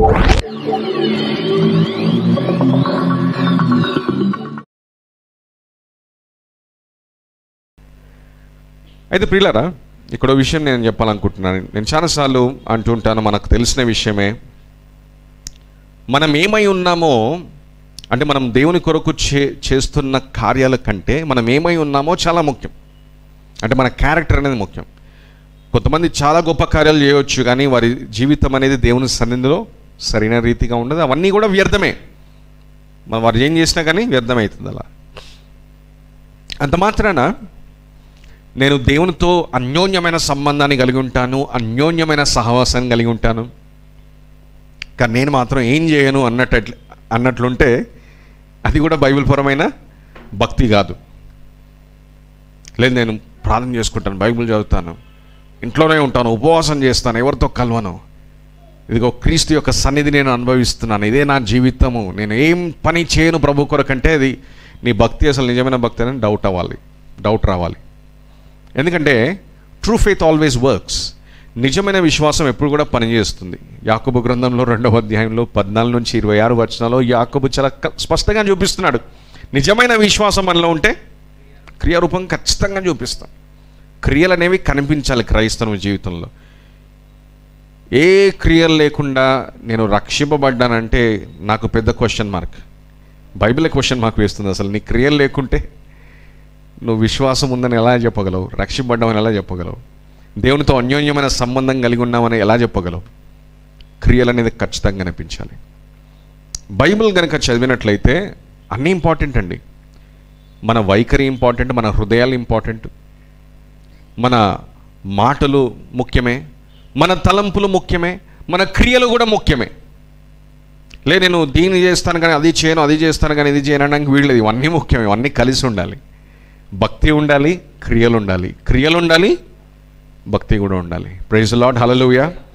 అయితే ప్రియులరా ఇక్కడ విషయం నేను చెప్పాలనుకుంటున్నాను నేను చాలాసార్లు అంటుంటాను మనకు తెలిసిన విషయమే మనం ఏమై ఉన్నామో అంటే మనం దేవుని కొరకు చే చేస్తున్న కార్యాల కంటే మనం ఏమై ఉన్నామో చాలా ముఖ్యం అంటే మన క్యారెక్టర్ అనేది ముఖ్యం కొంతమంది చాలా గొప్ప కార్యాలు చేయవచ్చు కానీ వారి జీవితం అనేది దేవుని సన్నిధిలో సరైన రీతిగా ఉండదు అవన్నీ కూడా వ్యర్థమే మరి వారు ఏం చేసినా కానీ వ్యర్థమవుతుంది అలా అంత మాత్రాన నేను దేవునితో అన్యోన్యమైన సంబంధాన్ని కలిగి ఉంటాను అన్యోన్యమైన సహవాసాన్ని కలిగి ఉంటాను కానీ నేను మాత్రం ఏం చేయను అన్నట్టు అన్నట్లుంటే అది కూడా బైబిల్ పరమైన భక్తి కాదు లేదు నేను ప్రార్థన చేసుకుంటాను బైబిల్ చదువుతాను ఇంట్లోనే ఉంటాను ఉపవాసం చేస్తాను ఎవరితో కలవను ఇదిగో క్రీస్తు యొక్క సన్నిధి నేను అనుభవిస్తున్నాను ఇదే నా జీవితము నేను ఏం పని చేయను ప్రభు కొరకంటే అది నీ భక్తి అసలు నిజమైన భక్తి అని డౌట్ అవ్వాలి డౌట్ రావాలి ఎందుకంటే ట్రూ ఫెయిత్ ఆల్వేస్ వర్క్స్ నిజమైన విశ్వాసం ఎప్పుడు కూడా పనిచేస్తుంది యాకబు గ్రంథంలో రెండవ అధ్యాయంలో పద్నాలుగు నుంచి ఇరవై ఆరు వచనాల్లో యాకబు చాలా క- స్పష్టంగా చూపిస్తున్నాడు నిజమైన విశ్వాసం మనలో ఉంటే క్రియారూపం ఖచ్చితంగా చూపిస్తాం క్రియలు అనేవి కనిపించాలి క్రైస్తవ జీవితంలో ఏ క్రియలు లేకుండా నేను రక్షింపబడ్డానంటే నాకు పెద్ద question mark Bible question mark వేస్తుంది అసలు నీ క్రియలు లేకుంటే నువ్వు విశ్వాసం ఉందని ఎలా చెప్పగలవు రక్షింపడ్డామని ఎలా చెప్పగలవు దేవునితో అన్యోన్యమైన సంబంధం కలిగి ఉన్నామని ఎలా చెప్పగలవు క్రియలు అనేది ఖచ్చితంగా కనిపించాలి బైబిల్ కనుక చదివినట్లయితే అన్నీ ఇంపార్టెంట్ అండి మన వైఖరి ఇంపార్టెంట్ మన హృదయాలు ఇంపార్టెంట్ మన మాటలు ముఖ్యమే మన తలంపులు ముఖ్యమే మన క్రియలు కూడా ముఖ్యమే లే నేను దీన్ని చేస్తాను కానీ అది చేయను అది చేస్తాను కానీ ఇది చేయను అనడానికి వీళ్ళది ఇవన్నీ ముఖ్యం ఇవన్నీ కలిసి ఉండాలి భక్తి ఉండాలి క్రియలు ఉండాలి క్రియలు ఉండాలి భక్తి కూడా ఉండాలి ప్రైజ్ లాడ్ హలలుయా